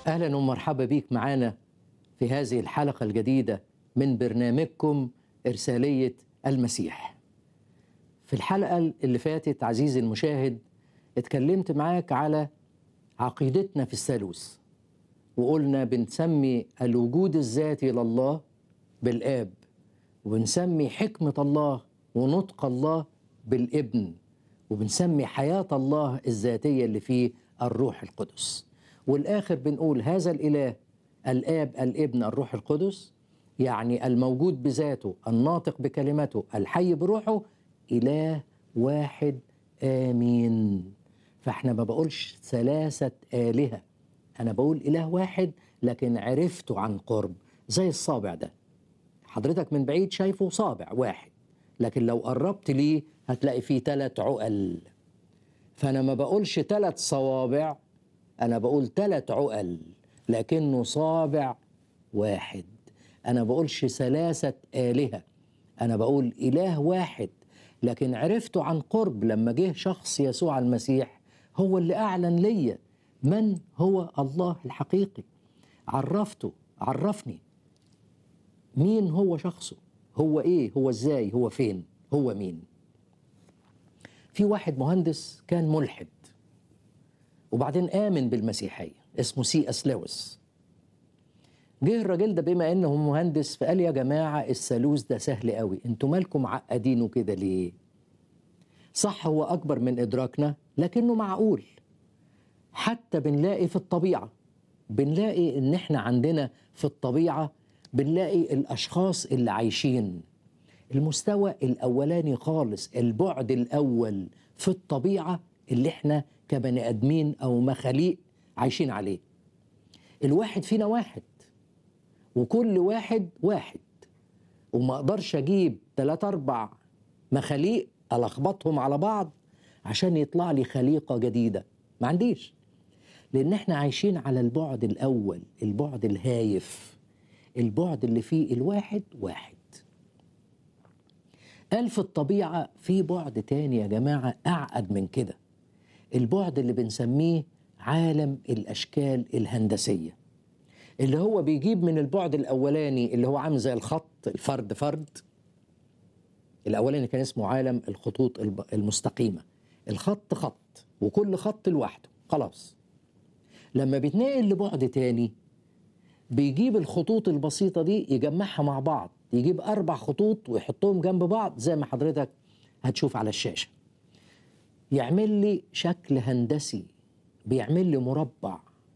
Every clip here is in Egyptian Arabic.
اهلا ومرحبا بيك معانا في هذه الحلقه الجديده من برنامجكم ارساليه المسيح. في الحلقه اللي فاتت عزيزي المشاهد اتكلمت معاك على عقيدتنا في الثالوث وقلنا بنسمي الوجود الذاتي لله بالاب وبنسمي حكمه الله ونطق الله بالابن وبنسمي حياه الله الذاتيه اللي فيه الروح القدس. والاخر بنقول هذا الاله الاب الابن الروح القدس يعني الموجود بذاته الناطق بكلمته الحي بروحه اله واحد امين فاحنا ما بقولش ثلاثه الهه انا بقول اله واحد لكن عرفته عن قرب زي الصابع ده حضرتك من بعيد شايفه صابع واحد لكن لو قربت ليه هتلاقي فيه ثلاث عقل فانا ما بقولش ثلاث صوابع أنا بقول ثلاث عقل لكنه صابع واحد أنا بقولش ثلاثة آلهة أنا بقول إله واحد لكن عرفته عن قرب لما جه شخص يسوع المسيح هو اللي أعلن ليا من هو الله الحقيقي عرفته عرفني مين هو شخصه هو إيه هو إزاي هو فين هو مين في واحد مهندس كان ملحد وبعدين آمن بالمسيحية اسمه سي أس لويس جه الراجل ده بما انه مهندس فقال يا جماعة الثالوث ده سهل قوي انتوا مالكم معقدينه كده ليه صح هو أكبر من إدراكنا لكنه معقول حتى بنلاقي في الطبيعة بنلاقي إن إحنا عندنا في الطبيعة بنلاقي الأشخاص اللي عايشين المستوى الأولاني خالص البعد الأول في الطبيعة اللي إحنا كبني ادمين او مخاليق عايشين عليه الواحد فينا واحد وكل واحد واحد وما اقدرش اجيب ثلاثة اربع مخاليق الخبطهم على بعض عشان يطلع لي خليقة جديدة ما عنديش لان احنا عايشين على البعد الاول البعد الهايف البعد اللي فيه الواحد واحد قال في الطبيعة في بعد تاني يا جماعة أعقد من كده البعد اللي بنسميه عالم الاشكال الهندسيه اللي هو بيجيب من البعد الاولاني اللي هو عامل زي الخط الفرد فرد الاولاني كان اسمه عالم الخطوط المستقيمه الخط خط وكل خط لوحده خلاص لما بيتنقل لبعد تاني بيجيب الخطوط البسيطة دي يجمعها مع بعض يجيب أربع خطوط ويحطهم جنب بعض زي ما حضرتك هتشوف على الشاشة يعمل لي شكل هندسي بيعمل لي مربع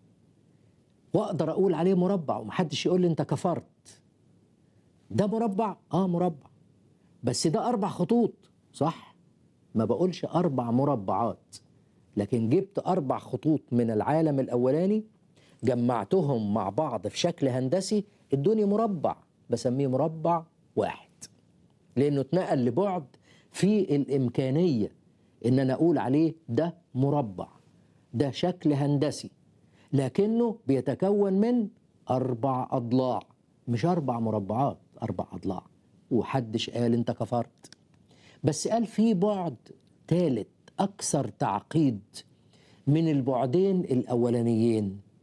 واقدر اقول عليه مربع ومحدش يقول لي انت كفرت ده مربع اه مربع بس ده اربع خطوط صح ما بقولش اربع مربعات لكن جبت اربع خطوط من العالم الاولاني جمعتهم مع بعض في شكل هندسي ادوني مربع بسميه مربع واحد لانه اتنقل لبعد في الامكانيه ان انا اقول عليه ده مربع ده شكل هندسي لكنه بيتكون من اربع اضلاع مش اربع مربعات اربع اضلاع وحدش قال انت كفرت بس قال في بعد ثالث اكثر تعقيد من البعدين الاولانيين